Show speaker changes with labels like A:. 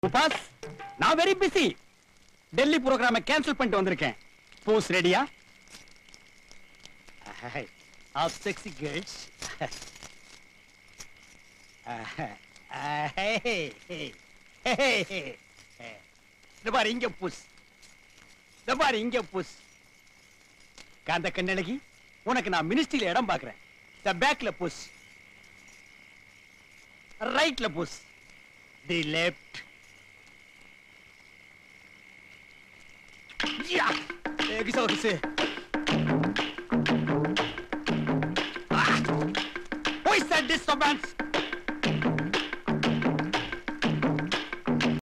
A: உபாஸ் நான் very busy Delhi ப்ரோக்ராம cancel பண்ணிட்டு வந்திருக்கேன் போஸ் ரெடியா ஆப் செக்ஸி கேர்ள்ஸ் இந்த பாரு இங்க புஸ் இந்த பாரு இங்க புஸ் காந்த கண்ணழகி உனக்கு நான் மினிஸ்ட்ரியில இடம் பாக்குறேன் த பேக்ல புஸ் ரைட்ல புஸ் தி லெஃப்ட் யா எகிசோ கிசு Who is that disturbance?